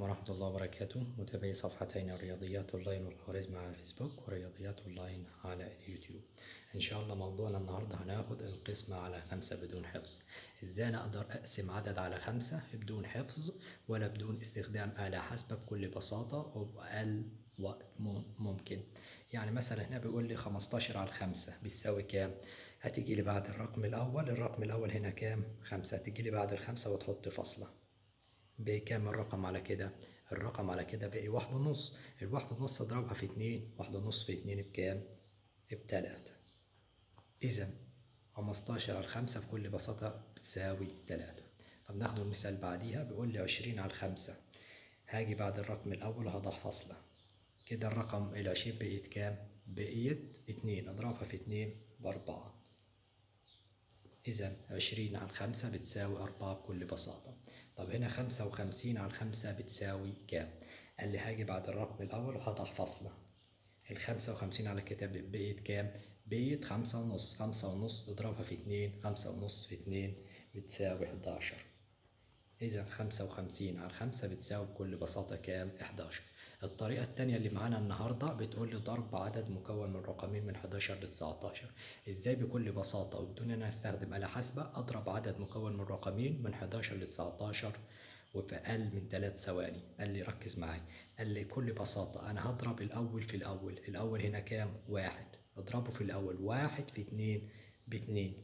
ورحمة الله وبركاته متابعي صفحتين الرياضيات اونلاين والخوارزمي على الفيسبوك ورياضيات اونلاين على اليوتيوب ان شاء الله موضوعنا النهاردة هناخد القسمة على خمسة بدون حفظ ازاي انا اقدر اقسم عدد على خمسة بدون حفظ ولا بدون استخدام آلة حاسبة بكل بساطة وبأقل وقت ممكن يعني مثلا هنا بيقول لي 15 على الخمسة بتساوي كام هتيجي لي بعد الرقم الأول الرقم الأول هنا كام خمسة هتيجي لي بعد الخمسة وتحط فاصلة بكام الرقم على كده الرقم على كده بقي واحد ونص الواحد ونص اضربها في اتنين واحد ونص في اتنين بكام بتلاتة اذا خمستاشر على الخمسة بكل بساطة بتساوي تلاتة طب ناخد المثال بعديها بيقول لي عشرين على الخمسة هاجي بعد الرقم الأول هضع فاصلة كده الرقم العشرين بقيت كام بقيت اتنين اضربها في اتنين بأربعة إذا عشرين على الخمسة بتساوي أربعة بكل بساطة طب هنا خمسة وخمسين على الخمسة بتساوي كام؟ قال لي هاجي بعد الرقم الأول وهضع فاصلة الخمسة وخمسين على الكتاب بقيت كام؟ بقيت خمسة ونص خمسة ونص اضربها في اتنين خمسة ونص في اتنين بتساوي حداشر إذا خمسة وخمسين على الخمسة بتساوي بكل بساطة كام؟ إحداشر الطريقة التانية اللي معانا النهاردة بتقول لي ضرب عدد مكون من رقمين من 11 ل 19 ازاي بكل بساطة وبدون ان انا استخدم آلة حاسبة اضرب عدد مكون من رقمين من 11 ل 19 وفي اقل من 3 ثواني قال لي ركز معايا قال لي بكل بساطة انا هضرب الاول في الاول الاول هنا كام واحد اضربه في الاول واحد في اتنين باتنين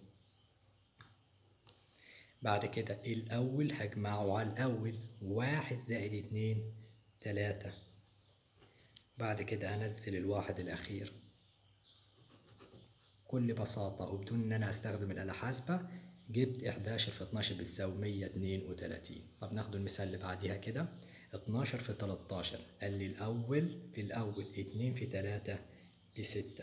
بعد كده الاول هجمعه على الاول واحد زائد اتنين تلاتة بعد كده أنزل الواحد الأخير بكل بساطة وبدون إن أنا أستخدم الآلة حاسبة جبت 11 في 12 بتساوي 132 طب ناخد المثال اللي بعديها كده 12 في 13 قال لي الأول في الأول 2 في 3 بستة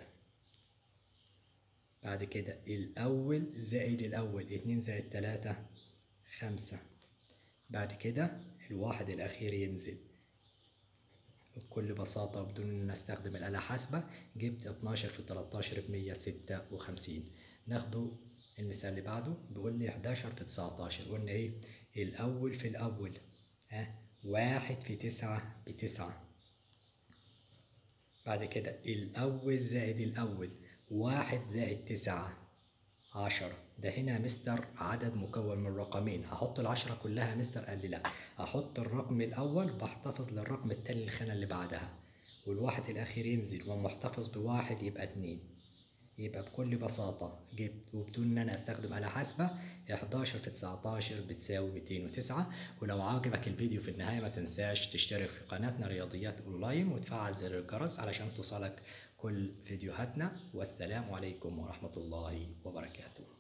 بعد كده الأول زائد الأول 2 زائد 3 خمسة بعد كده الواحد الأخير ينزل بكل بساطة وبدون إن أستخدم الآلة حاسبة جبت 12 في 13 ب 156 ناخده المثال اللي بعده بيقول لي 11 في 19 قلنا إيه الأول في الأول ها واحد في تسعة بتسعة بعد كده الأول زائد الأول واحد زائد تسعة عشرة ده هنا مستر عدد مكون من رقمين هحط العشرة كلها مستر قال لي لا هحط الرقم الأول بحتفظ للرقم التاني الخانة اللي بعدها والواحد الأخير ينزل ومحتفظ بواحد يبقى اتنين يبقى بكل بساطة جبت وبدون إن أنا أستخدم آلة حاسبة 11 في 19 بتساوي 209 ولو عجبك الفيديو في النهاية ما تنساش تشترك في قناتنا رياضيات أونلاين وتفعل زر الجرس علشان توصلك كل فيديوهاتنا والسلام عليكم ورحمة الله وبركاته